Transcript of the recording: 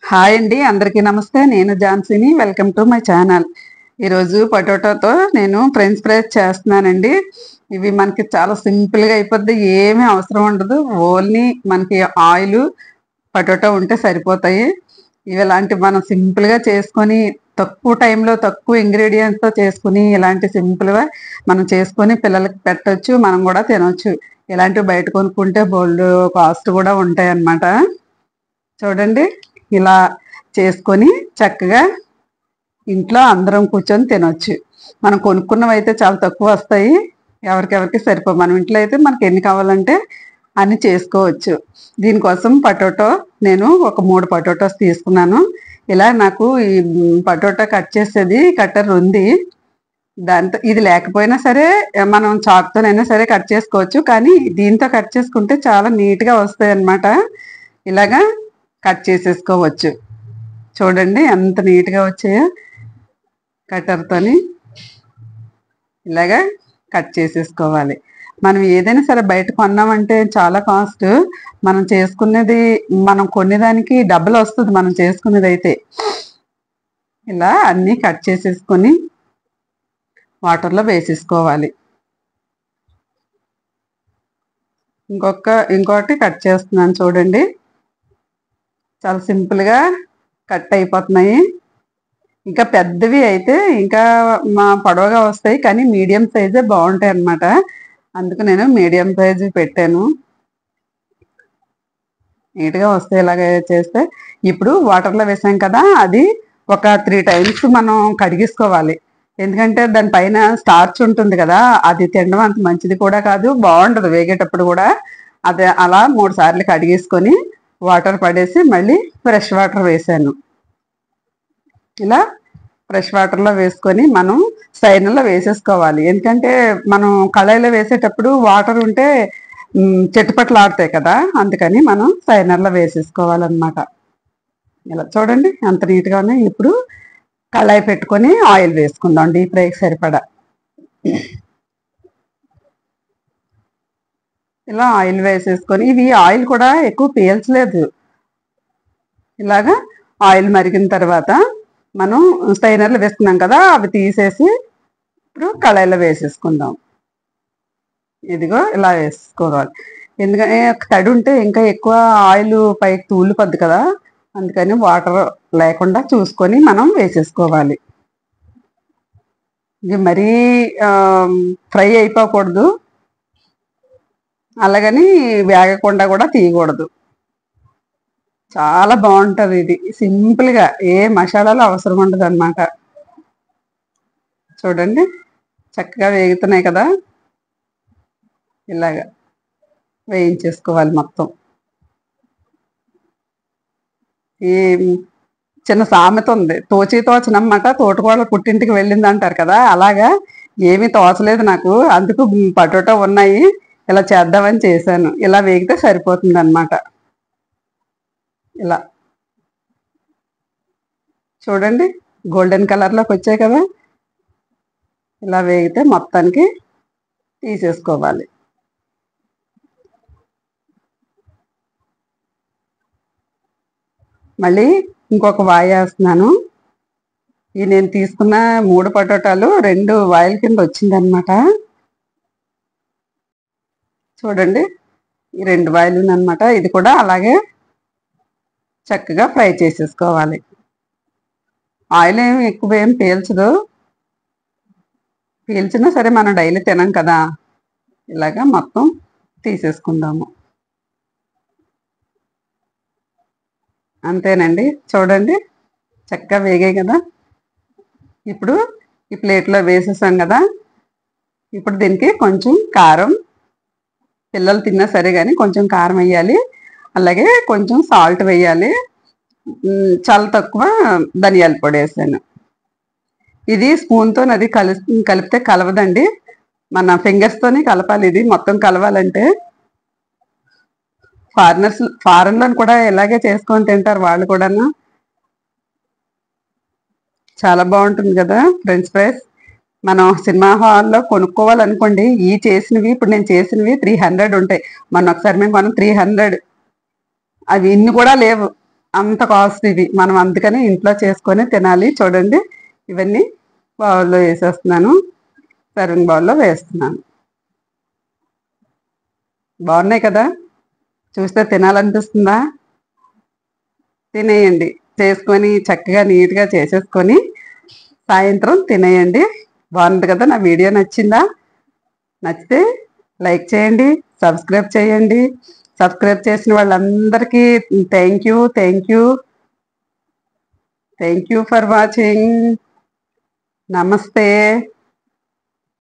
hi అండి అందరికీ నమస్తే నేను ఝాన్సీని వెల్కమ్ టు మై ఛానల్ ఈరోజు పొటాటోతో నేను ఫ్రెంచ్ ఫ్రైస్ చేస్తున్నానండి ఇవి మనకి చాలా సింపుల్గా అయిపోద్ది ఏమీ అవసరం ఉండదు ఓన్లీ మనకి ఆయిల్ పొటాటో ఉంటే సరిపోతాయి ఇవి ఇలాంటి మనం సింపుల్గా చేసుకొని తక్కువ టైంలో తక్కువ ఇంగ్రీడియంట్స్తో చేసుకుని ఇలాంటి సింపుల్గా మనం చేసుకొని పిల్లలకి పెట్టొచ్చు మనం కూడా తినొచ్చు ఇలాంటివి బయట కొనుక్కుంటే బోల్డ్ కాస్ట్ కూడా ఉంటాయి అన్నమాట చూడండి ఇలా చేసుకొని చక్కగా ఇంట్లో అందరం కూర్చొని తినొచ్చు మనం కొనుక్కున్నవి అయితే చాలా తక్కువ వస్తాయి ఎవరికెవరికి సరిపో మనం ఇంట్లో అయితే మనకి ఎన్ని కావాలంటే అన్ని చేసుకోవచ్చు దీనికోసం పొటాటో నేను ఒక మూడు పొటాటోస్ తీసుకున్నాను ఇలా నాకు ఈ పొటాటో కట్ చేసేది కట్టర్ ఉంది దాంతో ఇది లేకపోయినా సరే మనం చాక్తోనైనా సరే కట్ చేసుకోవచ్చు కానీ దీంతో కట్ చేసుకుంటే చాలా నీట్గా వస్తాయి అన్నమాట ఇలాగా కట్ చేసేసుకోవచ్చు చూడండి ఎంత నీట్గా వచ్చాయో కట్టర్తోని ఇలాగా కట్ చేసేసుకోవాలి మనం ఏదైనా సరే బయట కొన్నామంటే చాలా కాస్ట్ మనం చేసుకునేది మనం కొనేదానికి డబ్బులు వస్తుంది మనం చేసుకునేది అయితే ఇలా అన్నీ కట్ చేసేసుకొని వాటర్లో వేసేసుకోవాలి ఇంకొక ఇంకోటి కట్ చేస్తున్నాను చూడండి చాలా సింపుల్గా కట్ అయిపోతున్నాయి ఇంకా పెద్దవి అయితే ఇంకా మా పొడవుగా వస్తాయి కానీ మీడియం సైజే బాగుంటాయి అన్నమాట అందుకు నేను మీడియం సైజ్ పెట్టాను నీట్గా వస్తాయి ఇలాగ చేస్తే ఇప్పుడు వాటర్లో వేసాం కదా అది ఒక త్రీ టైమ్స్ మనం కడిగేసుకోవాలి ఎందుకంటే దానిపైన స్టార్చ్ ఉంటుంది కదా అది తినడం అంత మంచిది కూడా కాదు బాగుండదు వేగేటప్పుడు కూడా అది అలా మూడు సార్లు కడిగేసుకొని వాటర్ పడేసి మళ్ళీ ఫ్రెష్ వాటర్ వేసాను ఇలా ఫ్రెష్ వాటర్లో వేసుకొని మనం సైన్లో వేసేసుకోవాలి ఎందుకంటే మనం కళాయిలో వేసేటప్పుడు వాటర్ ఉంటే చెట్టుపట్లు ఆడతాయి కదా అందుకని మనం సైనర్లో వేసేసుకోవాలన్నమాట ఇలా చూడండి ఎంత నీట్గా ఉన్నాయి ఇప్పుడు కళాయి పెట్టుకొని ఆయిల్ వేసుకుందాం డీప్ ఫ్రైకి సరిపడా ఇలా ఆయిల్ వేసేసుకొని ఇవి ఆయిల్ కూడా ఎక్కువ పీల్చలేదు ఇలాగా ఆయిల్ మరిగిన తర్వాత మనం స్టైనర్లు వేసుకున్నాం కదా అవి తీసేసి ఇప్పుడు కళాయిలో వేసేసుకుందాం ఇదిగో ఇలా వేసుకోవాలి ఎందుకంటే తడి ఉంటే ఇంకా ఎక్కువ ఆయిల్ పైకి తూలిపోద్ది కదా అందుకని వాటర్ లేకుండా చూసుకొని మనం వేసేసుకోవాలి ఇది మరీ ఫ్రై అయిపోకూడదు అలాగని వేగకుండా కూడా తీయకూడదు చాలా బాగుంటుంది ఇది సింపుల్గా ఏ మసాలాలు అవసరం ఉండదు అనమాట చూడండి చక్కగా వేగుతున్నాయి కదా ఇలాగా వేయించేసుకోవాలి మొత్తం ఈ చిన్న సామెత ఉంది తోచి తోచనమాట తోటకోళ్ళ పుట్టింటికి వెళ్ళింది అంటారు కదా అలాగా ఏమీ తోచలేదు నాకు అందుకు పటోటో ఉన్నాయి ఇలా చేద్దామని చేశాను ఇలా వేగితే సరిపోతుంది అనమాట ఇలా చూడండి గోల్డెన్ కలర్లోకి వచ్చాయి కదా ఇలా వేగితే మొత్తానికి తీసేసుకోవాలి మళ్ళీ ఇంకొక వాయి వేస్తున్నాను ఈ నేను తీసుకున్న మూడు పొటాటాలు రెండు వాయిల కింద వచ్చిందనమాట చూడండి ఈ రెండు వాయిలు అనమాట ఇది కూడా అలాగే చక్కగా ఫ్రై చేసేసుకోవాలి ఆయిల్ ఏమి ఎక్కువ ఏం పీల్చదు పీల్చినా సరే మనం డైలీ తినం కదా ఇలాగా మొత్తం తీసేసుకుందాము అంతేనండి చూడండి చక్కగా వేగాయి కదా ఇప్పుడు ఈ ప్లేట్లో వేసేసాం కదా ఇప్పుడు దీనికి కొంచెం కారం పిల్లలు తిన్నా సరే కానీ కొంచెం కారం వేయాలి అలాగే కొంచెం సాల్ట్ వేయాలి చాలా తక్కువ ధనియాల పొడి వేసాను ఇది స్పూన్తో అది కలి కలిపితే కలవదండి మన ఫింగర్స్తోనే కలపాలి ఇది మొత్తం కలవాలంటే ఫారినర్స్ ఫారెన్లో కూడా ఇలాగే చేసుకొని తింటారు వాళ్ళు కూడాను చాలా బాగుంటుంది కదా ఫ్రెంచ్ ఫ్రైస్ మనం సినిమా హాల్లో కొనుక్కోవాలనుకోండి ఈ చేసినవి ఇప్పుడు నేను చేసినవి త్రీ హండ్రెడ్ ఉంటాయి మొన్న ఒకసారి మేము కొనం త్రీ హండ్రెడ్ అవి ఇన్ని కూడా లేవు అంత కాస్ట్ ఇది మనం అందుకని ఇంట్లో చేసుకొని తినాలి చూడండి ఇవన్నీ బౌల్లో వేసేస్తున్నాను సర్వింగ్ బౌల్లో వేస్తున్నాను బాగున్నాయి కదా చూస్తే తినాలనిపిస్తుందా తినేయండి చేసుకొని చక్కగా నీట్గా చేసేసుకొని సాయంత్రం తినేయండి బాగుంది కదా నా వీడియో నచ్చిందా నచ్చితే లైక్ చేయండి సబ్స్క్రైబ్ చేయండి సబ్స్క్రైబ్ చేసిన వాళ్ళందరికీ thank you thank you thank you for watching నమస్తే